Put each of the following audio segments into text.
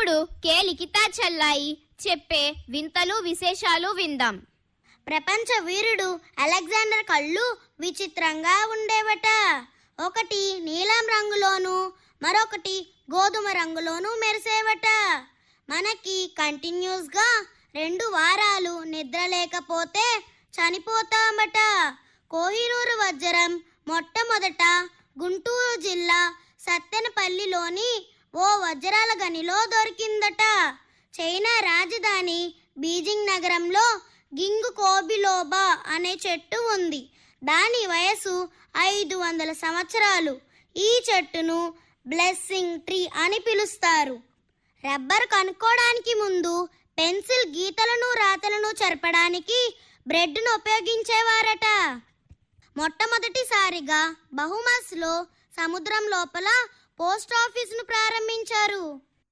ఇప్పుడు కే లిఖితా చెల్లాయి చెప్పే వింతలు విశేషాలు విందాం ప్రపంచ వీరుడు అలెగ్జాండర్ కళ్ళు విచిత్రంగా ఉండేవట ఒకటి నీలం రంగులోను మరొకటి గోధుమ రంగులోను మెరిసేవట మనకి కంటిన్యూస్ గా రెండు వారాలు నిద్ర లేకపోతే చనిపోతామట కోహినూరు వజ్రం మొట్టమొదట గుంటూరు జిల్లా సత్తెనపల్లిలోని ఓ వజ్రాల గనిలో దొరికిందట చైనా రాజధాని బీజింగ్ నగరంలో గింగు కోబిలోబా అనే చెట్టు ఉంది దాని వయసు ఐదు వందల సంవత్సరాలు ఈ చెట్టును బ్లెస్సింగ్ ట్రీ అని పిలుస్తారు రబ్బర్ కనుక్కోవడానికి ముందు పెన్సిల్ గీతలను రాతలను చెరపడానికి బ్రెడ్ను ఉపయోగించేవారట మొట్టమొదటిసారిగా బహుమస్లో సముద్రం లోపల పోస్ట్ ఆఫీసును ప్రారంభించారు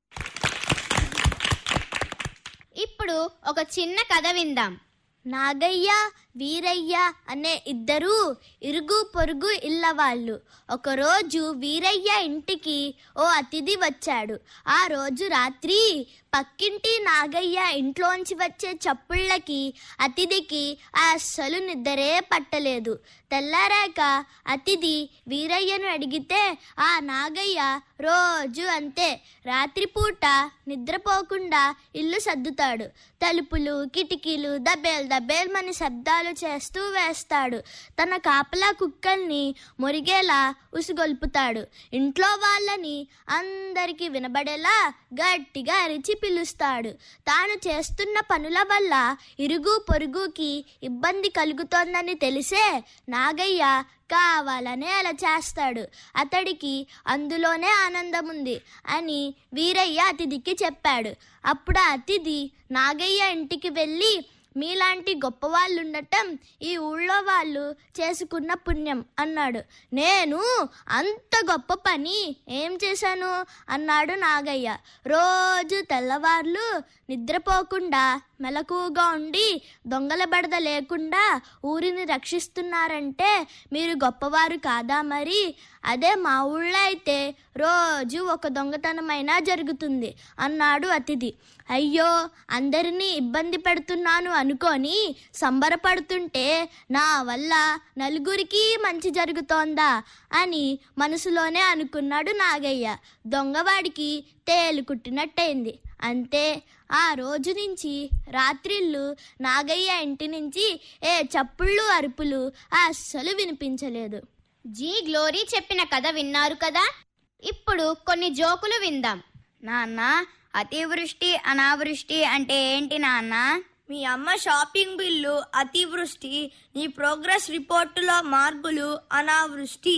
ఇప్పుడు ఒక చిన్న కథ విందాం నాగయ్య వీరయ్య అనే ఇద్దరు ఇరుగు పొరుగు ఇళ్ళ వాళ్ళు ఒకరోజు వీరయ్య ఇంటికి ఓ అతిథి వచ్చాడు ఆ రోజు రాత్రి పక్కింటి నాగయ్య ఇంట్లోంచి వచ్చే చప్పుళ్ళకి అతిథికి అస్సలు నిద్రే పట్టలేదు తెల్లారాక అతిథి వీరయ్యను అడిగితే ఆ నాగయ్య రోజు అంతే రాత్రిపూట నిద్రపోకుండా ఇల్లు సర్దుతాడు తలుపులు కిటికీలు దబేల్ దబేల్మని శబ్దాలు చేస్తూ వేస్తాడు తన కాపలా కుక్కల్ని మురిగేలా ఉసుగొల్పుతాడు ఇంట్లో వాళ్ళని అందరికీ వినబడేలా గట్టిగా అరిచి పిలుస్తాడు తాను చేస్తున్న పనుల వల్ల ఇరుగు పొరుగుకి ఇబ్బంది కలుగుతోందని తెలిసే నాగయ్య కావాలనే అలా చేస్తాడు అతడికి అందులోనే ఆనందం ఉంది అని వీరయ్య అతిథికి చెప్పాడు అప్పుడు ఆ అతిథి నాగయ్య ఇంటికి వెళ్ళి మీలాంటి గొప్ప వాళ్ళు ఉండటం ఈ ఊళ్ళో వాళ్ళు చేసుకున్న పుణ్యం అన్నాడు నేను అంత గొప్ప పని ఏం చేశాను అన్నాడు నాగయ్య రోజు తెల్లవార్లు నిద్రపోకుండా మెలకువగా ఉండి దొంగల బెడద లేకుండా ఊరిని రక్షిస్తున్నారంటే మీరు గొప్పవారు కాదా మరి అదే మా ఊళ్ళో అయితే రోజు ఒక దొంగతనమైనా జరుగుతుంది అన్నాడు అతిథి అయ్యో అందరినీ ఇబ్బంది పెడుతున్నాను అనుకొని సంబరపడుతుంటే నా వల్ల నలుగురికి మంచి జరుగుతోందా అని మనసులోనే అనుకున్నాడు నాగయ్య దొంగవాడికి తేలు కుట్టినట్టయింది అంతే ఆ రోజు నుంచి రాత్రిళ్ళు నాగయ్య ఇంటి నుంచి ఏ చప్పుళ్ళు అరుపులు అస్సలు వినిపించలేదు జీ గ్లోరీ చెప్పిన కథ విన్నారు కదా ఇప్పుడు కొన్ని జోకులు విందాం నాన్న అతివృష్టి అనావృష్టి అంటే ఏంటి నాన్న మీ అమ్మ షాపింగ్ బిల్లు అతివృష్టి నీ ప్రోగ్రెస్ రిపోర్టులో మార్పులు అనావృష్టి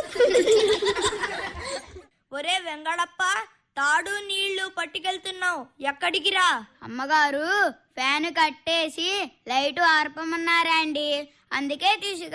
ఒరే వెంగడప్ప తాడు నీళ్లు పట్టుకెళ్తున్నావు ఎక్కడికి రా అమ్మగారు ఫ్యాన్ కట్టేసి లైట్ ఆర్పమన్నారా అండి అందుకే తీసుకు